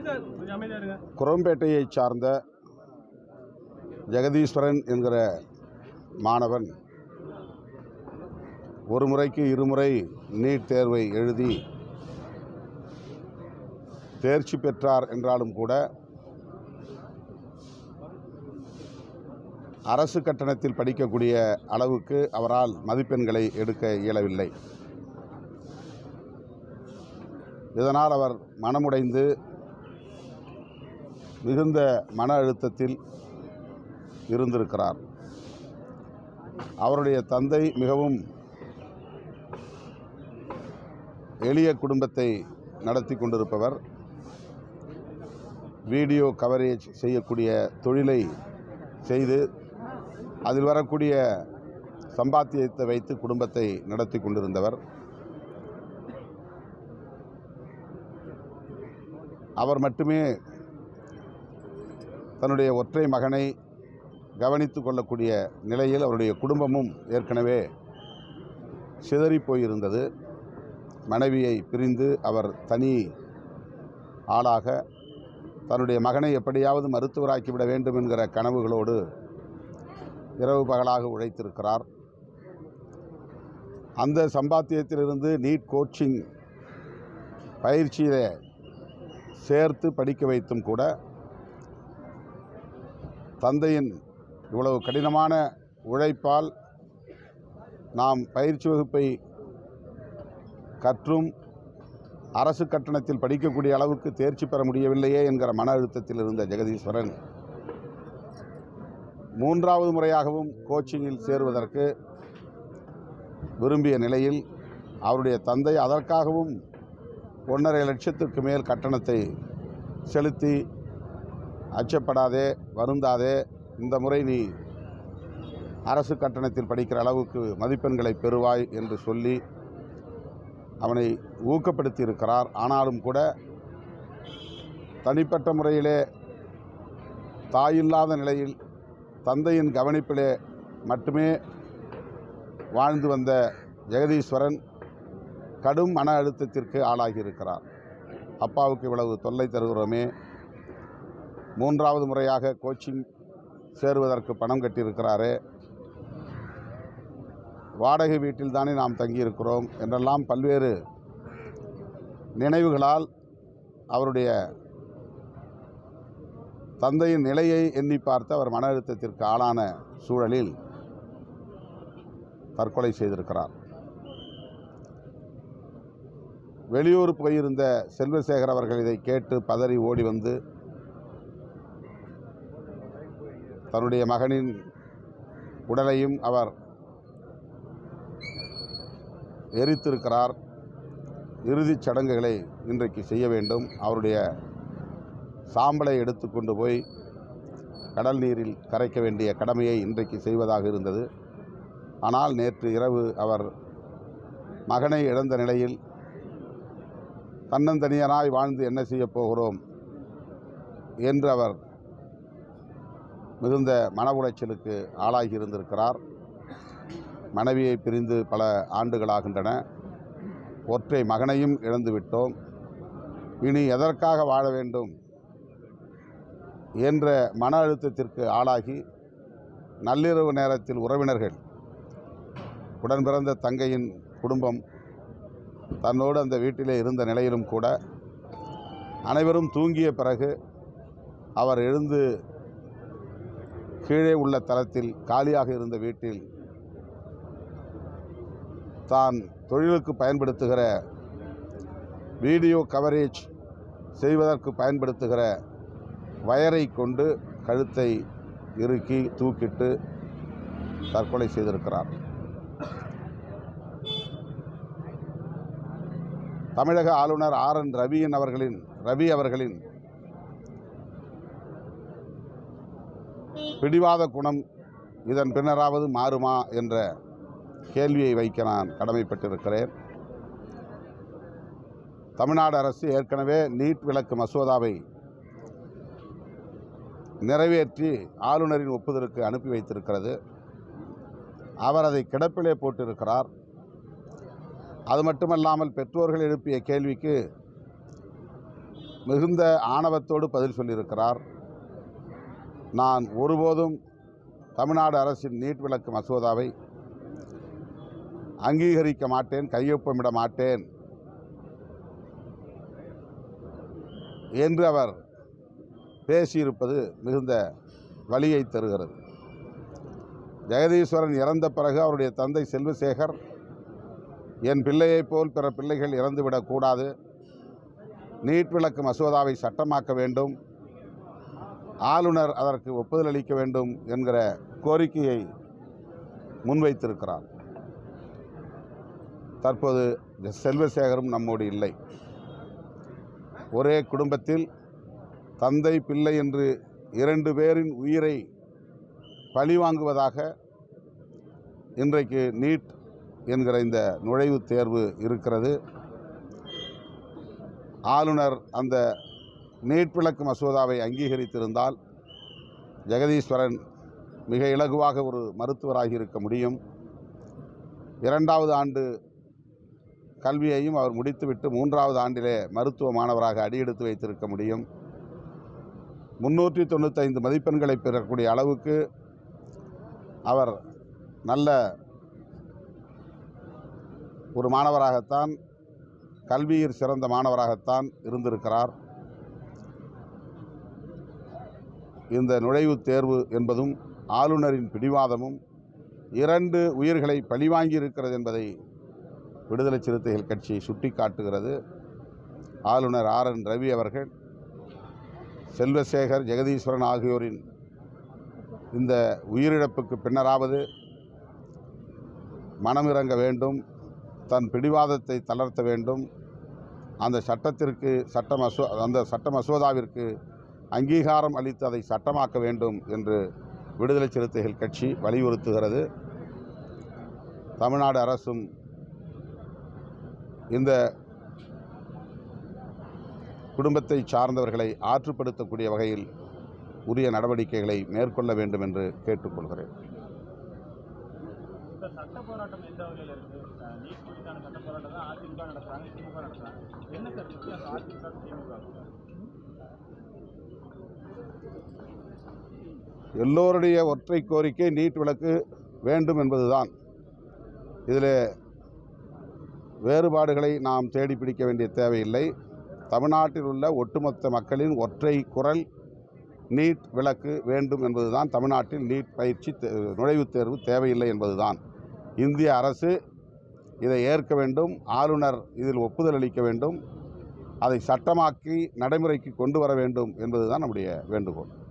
sir கொஞ்சம் அமைதியா இருங்க குரம்பேட்டையைச் சார்ந்த ஜெகதீஸ்வரன் என்கிற மாணவன் ஒரு முறைக்கு இருமுறை நீட் தேர்வை எழுதி தேர்ச்சி பெற்றார் என்றாலும் கூட அரசு கட்டணத்தில் படிக்கக்கூடிய அளவுக்கு அவரால் மதிப்பெண்களை எடுக்க இயலவில்லை இதனால் அவர் மனமுடைந்து மிகுந்த மன அழுத்தத்தில் இருந்திருக்கிறார் அவருடைய தந்தை மிகவும் எளிய குடும்பத்தை நடத்தி கொண்டிருப்பவர் வீடியோ கவரேஜ் செய்யக்கூடிய தொழிலை செய்து அதில் வரக்கூடிய சம்பாத்தியத்தை வைத்து குடும்பத்தை நடத்தி கொண்டிருந்தவர் அவர் மட்டுமே தன்னுடைய ஒற்றை மகனை கவனித்து கொள்ளக்கூடிய நிலையில் அவருடைய குடும்பமும் ஏற்கனவே சிதறிப் போயிருந்தது மனைவியை பிரிந்து அவர் தனி ஆளாக தன்னுடைய மகனை எப்படியாவது மருத்துவராக்கிவிட வேண்டும் என்கிற கனவுகளோடு இரவு பகலாக உழைத்திருக்கிறார் அந்த சம்பாத்தியத்திலிருந்து நீட் கோச்சிங் பயிற்சியை சேர்த்து படிக்க வைத்தும் கூட தந்தையின் இவ்வளவு கடினமான உழைப்பால் நாம் பயிற்சி வகுப்பை கற்றும் அரசு கட்டணத்தில் படிக்கக்கூடிய அளவுக்கு தேர்ச்சி பெற முடியவில்லையே என்கிற மன அழுத்தத்தில் இருந்த ஜெகதீஸ்வரன் மூன்றாவது முறையாகவும் கோச்சிங்கில் சேருவதற்கு விரும்பிய நிலையில் அவருடைய தந்தை அதற்காகவும் ஒன்றரை லட்சத்திற்கு மேல் கட்டணத்தை செலுத்தி அச்சப்படாதே வருந்தாதே இந்த முறை நீ அரசு கட்டணத்தில் படிக்கிற அளவுக்கு மதிப்பெண்களை பெறுவாய் என்று சொல்லி அவனை ஊக்கப்படுத்தி இருக்கிறார் ஆனாலும் கூட தனிப்பட்ட முறையிலே தாயில்லாத நிலையில் தந்தையின் கவனிப்பிலே மட்டுமே வாழ்ந்து வந்த ஜெகதீஸ்வரன் கடும் மன அழுத்தத்திற்கு ஆளாகி இருக்கிறார் அப்பாவுக்கு இவ்வளவு தொல்லை தருகிறோமே மூன்றாவது முறையாக கோச்சிங் சேருவதற்கு பணம் கட்டியிருக்கிறாரே வாடகை வீட்டில் தானே நாம் தங்கியிருக்கிறோம் என்றெல்லாம் பல்வேறு நினைவுகளால் அவருடைய தந்தையின் நிலையை எண்ணி பார்த்து அவர் மன அழுத்தத்திற்கு ஆளான சூழலில் தற்கொலை செய்திருக்கிறார் வெளியூர் போயிருந்த செல்வசேகர் அவர்கள் இதை கேட்டு பதறி ஓடி வந்து தன்னுடைய மகனின் உடலையும் அவர் எரித்திருக்கிறார் இறுதிச் சடங்குகளை இன்றைக்கு செய்ய வேண்டும் அவருடைய சாம்பலை எடுத்துக்கொண்டு போய் கடல் நீரில் கரைக்க வேண்டிய கடமையை இன்றைக்கு செய்வதாக இருந்தது ஆனால் நேற்று இரவு அவர் மகனை இழந்த நிலையில் தன்னந்தனியனாய் வாழ்ந்து என்ன செய்யப் போகிறோம் என்று அவர் மிகுந்த மன உளைச்சலுக்கு ஆளாகி இருந்திருக்கிறார் மனைவியை பிரிந்து பல ஆண்டுகளாகின்றன ஒற்றை மகனையும் இழந்து விட்டோம் இனி எதற்காக வாழ வேண்டும் என்ற மன அழுத்தத்திற்கு ஆளாகி நள்ளிரவு நேரத்தில் உறவினர்கள் உடன் பிறந்த தங்கையின் குடும்பம் தன்னோடு அந்த வீட்டிலே இருந்த நிலையிலும் கூட அனைவரும் தூங்கிய பிறகு அவர் எழுந்து கீழே உள்ள தளத்தில் காலியாக இருந்த வீட்டில் தான் தொழிலுக்கு பயன்படுத்துகிற வீடியோ கவரேஜ் செய்வதற்கு பயன்படுத்துகிற வயரை கொண்டு கழுத்தை இறுக்கி தூக்கிட்டு தற்கொலை செய்திருக்கிறார் தமிழக ஆளுநர் ஆர் என் ரவியின் அவர்களின் ரவி அவர்களின் பிடிவாத குணம் இதன் பின்னராவது மாறுமா என்ற கேள்வியை வைக்க நான் கடமைப்பட்டிருக்கிறேன் தமிழ்நாடு அரசு ஏற்கனவே நீட் விலக்கு மசோதாவை நிறைவேற்றி ஆளுநரின் ஒப்புதலுக்கு அனுப்பி வைத்திருக்கிறது அவர் அதை கிடப்பிலே போட்டிருக்கிறார் அது மட்டுமல்லாமல் பெற்றோர்கள் எழுப்பிய கேள்விக்கு மிகுந்த ஆணவத்தோடு பதில் சொல்லியிருக்கிறார் நான் ஒருபோதும் தமிழ்நாடு அரசின் நீட் விளக்கு மசோதாவை அங்கீகரிக்க மாட்டேன் கையொப்பமிட மாட்டேன் என்று அவர் பேசியிருப்பது மிகுந்த வலியை தருகிறது ஜெகதீஸ்வரன் இறந்த பிறகு அவருடைய தந்தை செல்வசேகர் என் பிள்ளையைப் போல் பிற பிள்ளைகள் இறந்துவிடக்கூடாது நீட் விளக்கு மசோதாவை சட்டமாக்க வேண்டும் ஆளுநர் அதற்கு ஒப்புதல் அளிக்க வேண்டும் என்கிற கோரிக்கையை முன்வைத்திருக்கிறார் தற்போது செல்வசேகரும் நம்மோடு இல்லை ஒரே குடும்பத்தில் தந்தை பிள்ளை என்று இரண்டு பேரின் உயிரை பழிவாங்குவதாக இன்றைக்கு நீட் என்கிற இந்த நுழைவுத் தேர்வு இருக்கிறது ஆளுநர் அந்த நீட் விளக்கு மசோதாவை அங்கீகரித்திருந்தால் ஜெகதீஸ்வரன் மிக இலகுவாக ஒரு மருத்துவராகி இருக்க முடியும் இரண்டாவது ஆண்டு கல்வியையும் அவர் முடித்துவிட்டு மூன்றாவது ஆண்டிலே மருத்துவ மாணவராக அடியெடுத்து வைத்திருக்க முடியும் முன்னூற்றி தொண்ணூத்தைந்து மதிப்பெண்களை பெறக்கூடிய அளவுக்கு அவர் நல்ல ஒரு மாணவராகத்தான் கல்வியில் சிறந்த மாணவராகத்தான் இருந்திருக்கிறார் இந்த நுழைவுத் தேர்வு என்பதும் ஆளுநரின் பிடிவாதமும் இரண்டு உயிர்களை பழிவாங்கி இருக்கிறது என்பதை விடுதலை சிறுத்தைகள் கட்சி சுட்டிக்காட்டுகிறது ஆளுநர் ஆர் என் ரவி அவர்கள் செல்வசேகர் ஜெகதீஸ்வரன் ஆகியோரின் இந்த உயிரிழப்புக்கு பின்னராவது மனமிறங்க வேண்டும் தன் பிடிவாதத்தை தளர்த்த வேண்டும் அந்த சட்டத்திற்கு சட்ட மசோ அந்த சட்ட மசோதாவிற்கு அங்கீகாரம் அளித்து அதை சட்டமாக்க வேண்டும் என்று விடுதலை சிறுத்தைகள் கட்சி வலியுறுத்துகிறது தமிழ்நாடு அரசும் இந்த குடும்பத்தை சார்ந்தவர்களை ஆற்றுப்படுத்தக்கூடிய வகையில் உரிய நடவடிக்கைகளை மேற்கொள்ள வேண்டும் என்று கேட்டுக்கொள்கிறேன் இந்த சட்ட போராட்டம் எந்த வகையில் இருக்கு அஹ் நீட் குறித்தான சட்ட போராட்டம் தான் அதிமுக நடத்துறாங்க திமுக நடத்துறாங்க என்ன சார் வித்தியாசம் அதிமுக திமுக எல்லோருடைய ஒற்றை கோரிக்கை நீட் விளக்கு வேண்டும் என்பதுதான் இதில் வேறுபாடுகளை நாம் தேடி பிடிக்க வேண்டிய தேவையில்லை தமிழ்நாட்டில் உள்ள ஒட்டுமொத்த மக்களின் ஒற்றை குரல் நீட் விளக்கு வேண்டும் என்பதுதான் தமிழ்நாட்டில் நீட் பயிற்சி தே- நுழைவுத் தேர்வு தேவையில்லை என்பதுதான் இந்திய அரசு இதை ஏற்க வேண்டும் ஆளுநர் இதில் ஒப்புதல் அளிக்க வேண்டும் அதை சட்டமாக்கி நடைமுறைக்கு கொண்டு வர வேண்டும் என்பதுதான் நம்முடைய வேண்டுகோள்